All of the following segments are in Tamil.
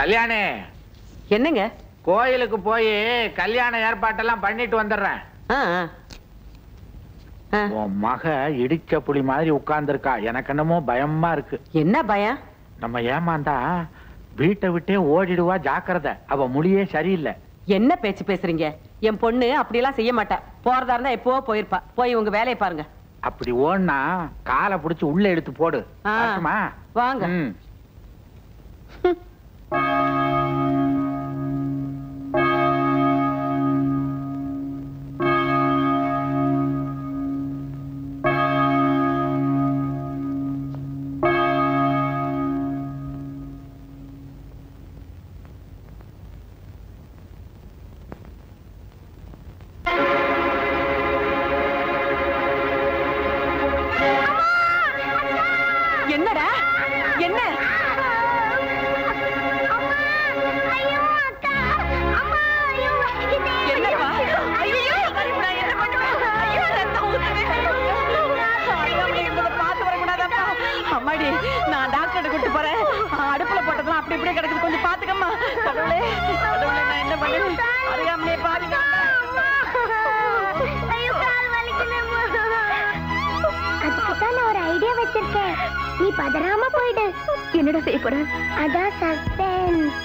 கல்யாணி என்னங்க கோயிலுக்கு போய் கல்யாண ஏற்பாட்டெல்லாம் பண்ணிட்டு வந்துடுறேன் ஆ, ஆ. ஆ, உன் மக இடிச்ச புலி மாதிரி உட்கார்ந்துருக்கா எனக்கு என்னமோ பயமா இருக்கு என்ன பயம் நம்ம ஏமாந்தா வீட்டை விட்டே ஓடிடுவா ஜாக்கிரதை அவ மொழியே சரியில்லை என்ன பேச்சு பேசுறீங்க என் பொண்ணு அப்படியெல்லாம் செய்ய மாட்டா போறதா இருந்தா எப்பவோ போயிருப்பா போய் உங்க வேலையை பாருங்க அப்படி ஓடுனா காலை புடிச்சு உள்ள எடுத்து போடு ஆ. வரட்டுமா? வாங்க ம். என்னடா என்ன என்னப்பா ஐயோ நான் என்ன பண்ணுவேன் ஐயோ ரத்தம் ஊத்துது அழுகாமலே இருந்ததை பார்த்து வரக்கூடாதாப்பா அம்மாடி நான் டாக்டர் கூட்டு போறேன் அடுப்புல போட்டதெல்லாம் அப்படி இப்படியே கிடக்குது கொஞ்சம் பாத்துக்கம்மா கடவுளே கடவுளே நான் என்ன பண்ணுவேன் அழுகாமலே பாருங்க அதுக்குதான் நான் ஒரு ஐடியா வச்சிருக்கேன் நீ பதறாம போயிடு என்னடா செய்ய போற அதான் சஸ்பென்ஸ்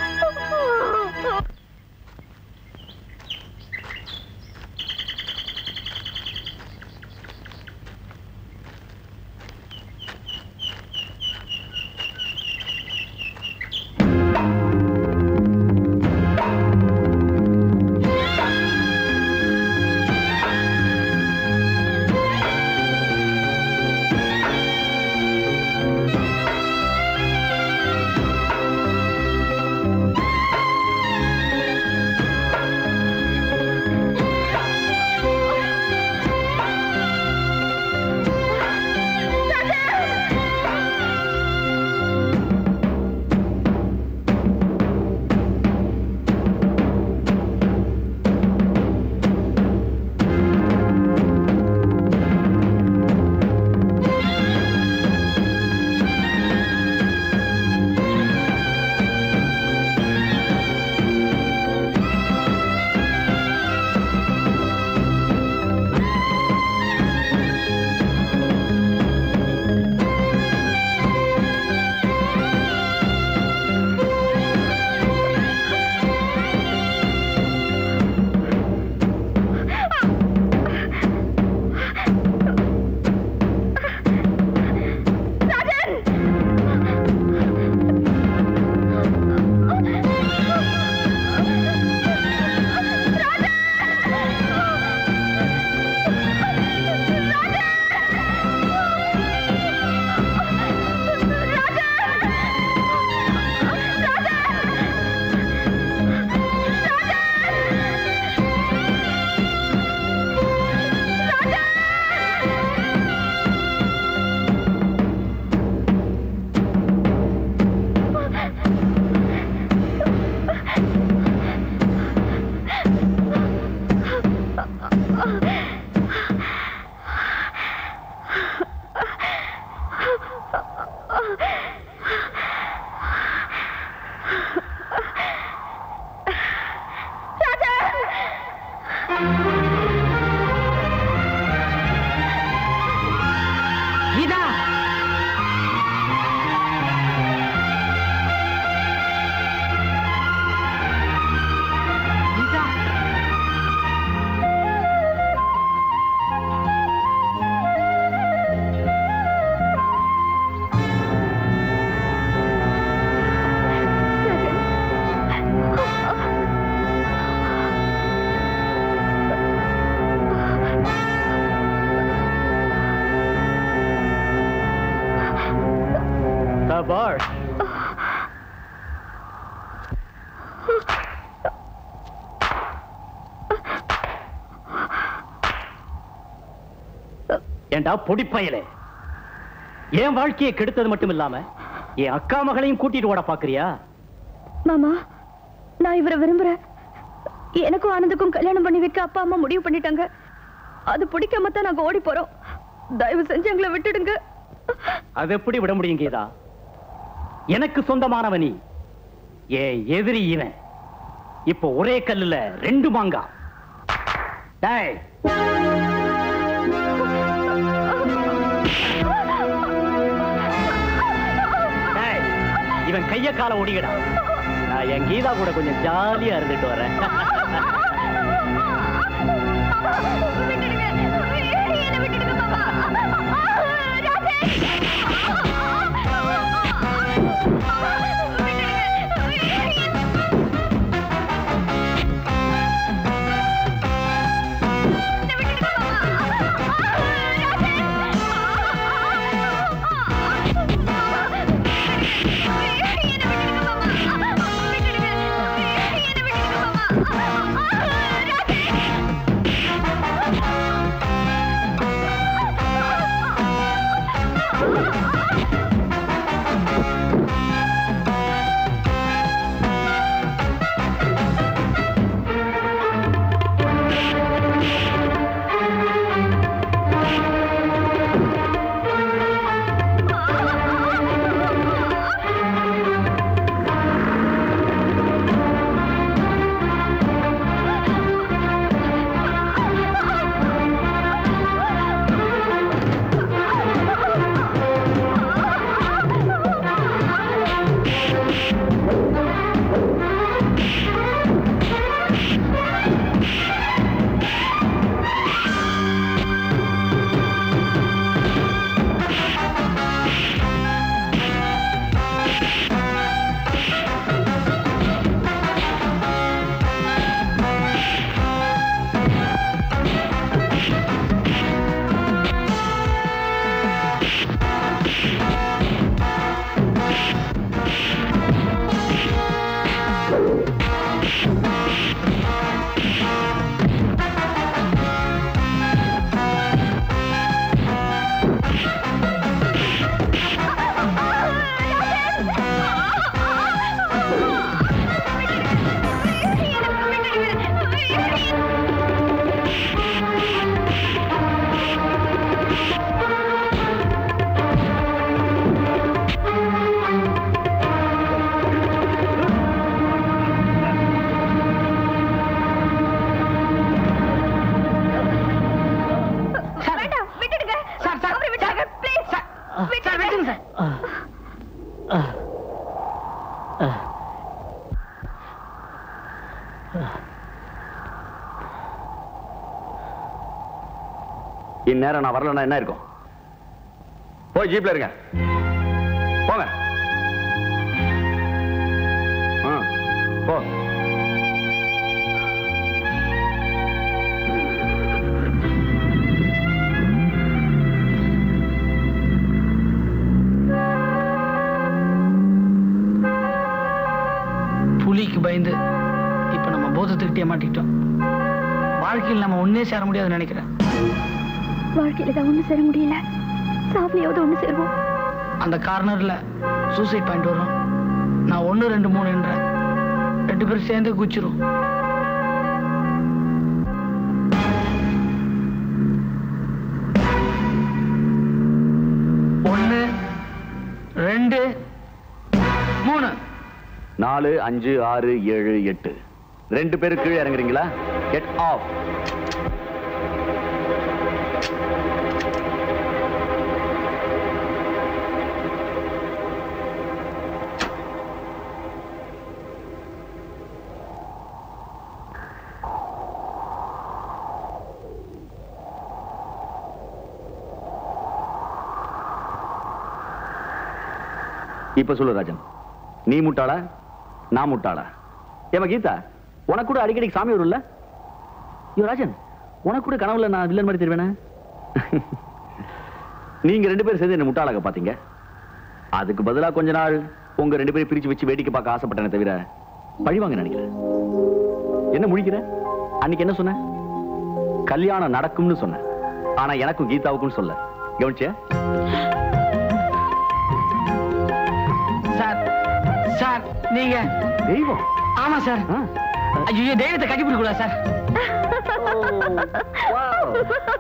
கீதா கீதா சபாஷ் ஏண்டா பொடிப்பயலே என் வாழ்க்கையை கெடுத்தது மட்டும் இல்லாம என் அக்கா மகளையும் கூட்டிட்டு ஓட பாக்குறியா மாமா நான் இவரை விரும்புறேன் எனக்கும் ஆனந்துக்கும் கல்யாணம் பண்ணி வைக்க அப்பா அம்மா முடிவு பண்ணிட்டாங்க அது பிடிக்காம தான் நாங்க ஓடி போறோம் தயவு செஞ்சு எங்களை விட்டுடுங்க அது எப்படி விட முடியும் கீதா எனக்கு சொந்தமானவ நீ என் எதிரி இவன் இப்போ ஒரே கல்லுல ரெண்டு மாங்கா டேய் டேய், இவன் கைய கால ஒடிங்கடா நான் என் கீதா கூட கொஞ்சம் ஜாலியா இருந்துட்டு வரேன் வேண்டாம் விட்டுடுங்க அவரை விட்டுடுங்க ப்ளீஸ் விட்டுடுங்க இந்நேரம் நான் வரலன்னா என்ன இருக்கும் போய் ஜீப்ல இருங்க போங்க ஆ, போ புலிக்கு பயந்து இப்ப நம்ம போதத்துக்கிட்டே மாட்டிக்கிட்டோம் வாழ்க்கையில் நம்ம ஒன்னே சேர முடியாதுன்னு நினைக்கிறேன் வாழ்க்கையில தான் ஒண்ணு சேர முடியல சாவியாவது ஒண்ணு சேருவோம் அந்த கார்னர்ல சூசைட் பாயிண்ட் வரும் நான் ஒன்னு ரெண்டு மூணுன்றேன் ரெண்டு பேரும் சேர்ந்து குச்சிரும் ஒன்னு ரெண்டு மூணு நாலு அஞ்சு ஆறு ஏழு எட்டு ரெண்டு பேரும் கீழே இறங்குறீங்களா கெட் ஆஃப் இப்ப சொல்லு ராஜன் நீ முட்டாளா நான் முட்டாளா ஏமா கீதா உனக்கு கூட அடிக்கடி சாமி வரும்ல ஐயோ ராஜன் உனக்கு கூட கனவுல நான் வில்லன் மாதிரி தெரிவேனே நீங்க ரெண்டு பேரும் சேர்ந்து என்ன முட்டாளாக பாத்தீங்க அதுக்கு பதிலா கொஞ்ச நாள் உங்க ரெண்டு பேரும் பிரிச்சு வச்சு வேடிக்கை பார்க்க ஆசைப்பட்டேனே தவிர பழிவாங்க நினைக்கிறேன் என்ன முழிக்கிற அன்னைக்கு என்ன சொன்ன கல்யாணம் நடக்கும்னு சொன்னேன் ஆனா எனக்கும் கீதாவுக்கும் சொல்ல கவனிச்சியா சார் சார் நீங்க தெய்வம் ஆமா சார் ஆ. ஐயோ தெய்வத்தை கட்டி பிடிக்கூடாது சார் Wow.